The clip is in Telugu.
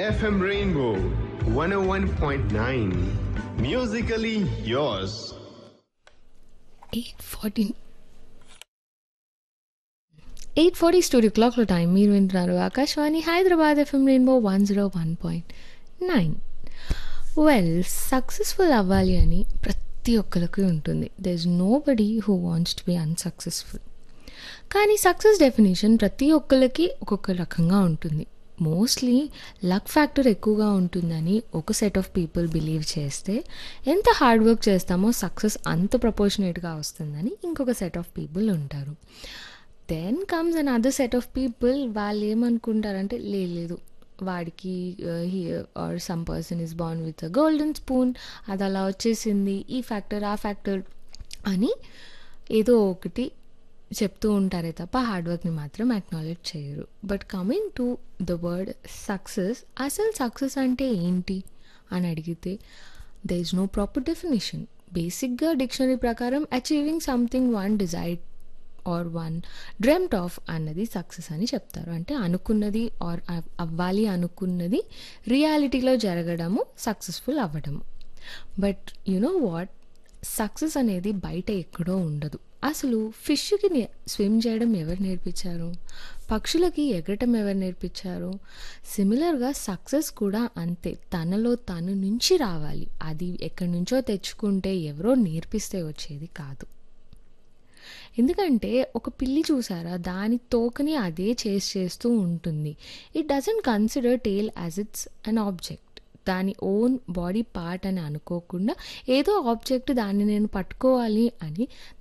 FM Rainbow 101.9. Musically yours. Eight forty eight forty studio క్లాక్లో టైం మీరు వింటున్నారు Akashvani Hyderabad FM rainbow one zero one point nine well successful అవ్వాలి అని ప్రతి ఒక్కరికి ఉంటుంది there is nobody who wants to be unsuccessful కానీ సక్సెస్ డెఫినేషన్ ప్రతి ఒక్కరికి ఒక్కొక్క రకంగా ఉంటుంది మోస్ట్లీ లక్ ఫ్యాక్టర్ ఎక్కువగా ఉంటుందని ఒక సెట్ ఆఫ్ పీపుల్ బిలీవ్ చేస్తే ఎంత హార్డ్ వర్క్ చేస్తామో సక్సెస్ అంత ప్రపోర్షనేట్గా వస్తుందని ఇంకొక సెట్ ఆఫ్ పీపుల్ ఉంటారు then comes another set of people వాళ్ళు ఏమనుకుంటారంటే "లే- లేదు వాడికి or some person is born with a golden spoon అది అలా వచ్చేసింది ఈ ఫ్యాక్టర్ ఆ ఫ్యాక్టర్ అని ఏదో ఒకటి చెప్తూ ఉంటారే తప్ప హార్డ్ వర్క్ని మాత్రం అక్నాలెడ్జ్ చేయరు but coming to the word success అసలు సక్సెస్ అంటే ఏంటి అని అడిగితే there is no proper definition బేసిక్గా డిక్షనరీ ప్రకారం achieving something one decided or one dreamt of అన్నది సక్సెస్ అని చెప్తారు అంటే అనుకున్నది ఆర్ అవ్వాలి అనుకున్నది రియాలిటీలో జరగడము సక్సెస్ఫుల్ అవ్వడము బట్ నో వాట్ సక్సెస్ అనేది బయట ఎక్కడో ఉండదు అసలు ఫిష్కి స్విమ్ చేయడం ఎవరు నేర్పించారు పక్షులకి ఎగరటం ఎవరు నేర్పించారు సిమిలర్గా సక్సెస్ కూడా అంతే తనలో తను నుంచి రావాలి అది ఎక్కడి నుంచో తెచ్చుకుంటే ఎవరో నేర్పిస్తే వచ్చేది కాదు ఎందుకంటే ఒక పిల్లి చూసారా దాని తోకని అదే చేసి చేస్తూ ఉంటుంది it doesn't consider tail as it's an object దాని ఓన్ బాడీ పార్ట్ అని అనుకోకుండా ఏదో ఆబ్జెక్ట్ దాన్ని నేను పట్టుకోవాలి అని